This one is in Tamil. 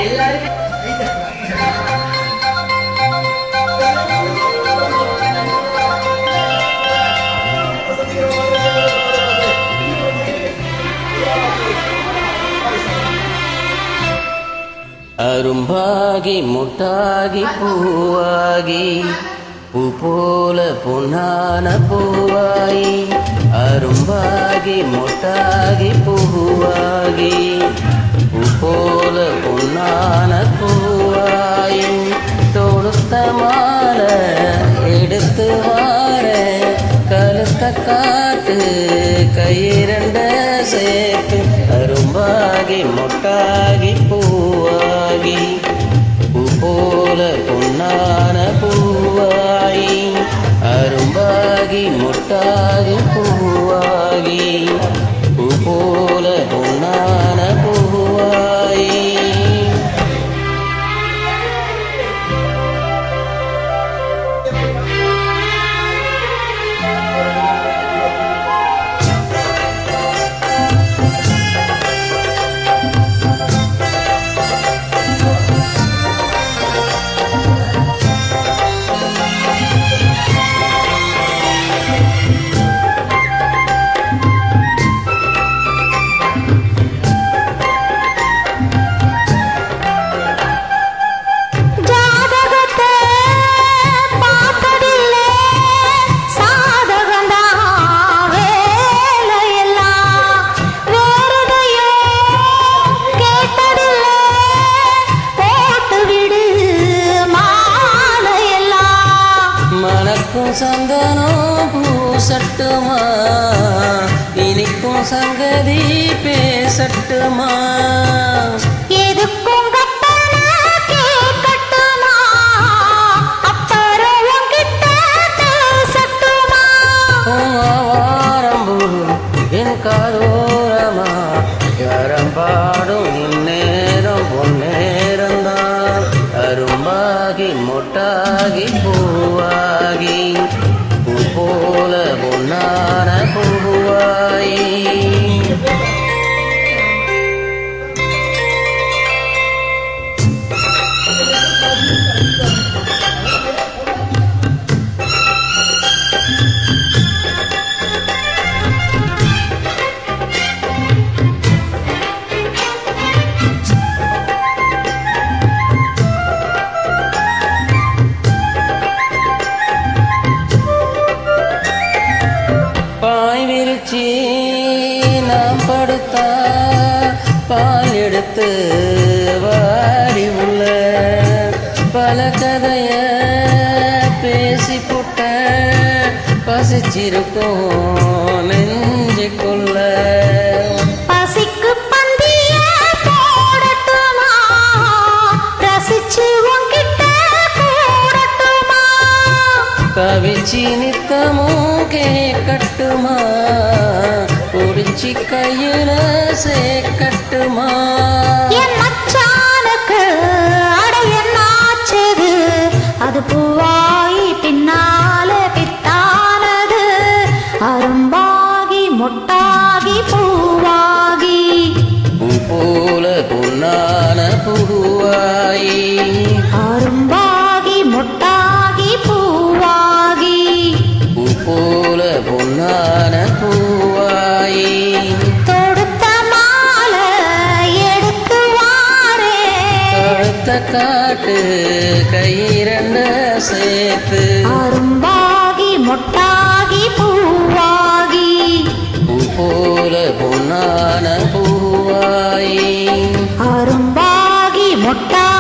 அரும்பாகி முட்டாகி பூவாகி பூ போல பொன்னான பூவாயி அரும்பாகி முட்டாகி பூவாகி பூ போல பொன்னான பூவாயி தொடுத்த மாலை எடுத்து வார கழுத்த காட்டு கையிரண்ட சேர்த்து அரும்பாகி மொட்டாகி பூவாகி பூ போல பொன்னான பூவாயி அரும்பாகி மொட்டாகி பூவாகி பூ போல பொன்னான பூவாயி ஜாதகத்தை பார்த்ததில்லை சாதகந்தா வேலையெல்லாம் வேறெதையோ கேட்டதில்லை போட்டு விடு மாலையெல்லாம் மணக்கும் சந்தனம் பூசட்டுமா இனிக்கும் சங்கதி பேசட்டுமா எதுக்கும் கட்டண கேட்கட்டுமா அப்புறம் உன்கிட்ட பேசட்டுமா வாரம்பு என் காதோரமா யாரம் பாடும் இந்நேரம் பொன்னேரம்தான் அரும்பாகி மொட்டாகி பூவாகி பூ போல பொன்னான பூவாயி பாய் விரிச்சி நாம் படுத்தா பால் எடுத்து வாரி உள்ள பல கதைய பேசி புட்ட பசிச்சிருக்கும் நெஞ்சுக்குள்ள பசிக்கு பந்திய போடட்டுமா ரசிச்சு உன்கிட்ட கூடட்டுமா கவிச்சி நித்தமும் கேட்கட்டுமா குடிச்சி கையில சேர்க்கட்டுமா என் மச்சானுக்கு அட என்னாச்சது அது பூவாயி பின்னால பித்தானது அரும்பாகி மொட்டாகி பூவாகி பூ போல பொன்னான பூவாயி அரும்பாகி மொட்டாகி பூவாகி பூ போல பொன்னான பூவாயி தொடுத்த மாலை எடுத்து வாரே கழுத்த காட்டு கையிரண்ட சேர்த்து அரும்பாகி மொட்டாகி பூவாகி பூ போல பொன்னான பூவாயி அரும்பாகி மொட்டாகி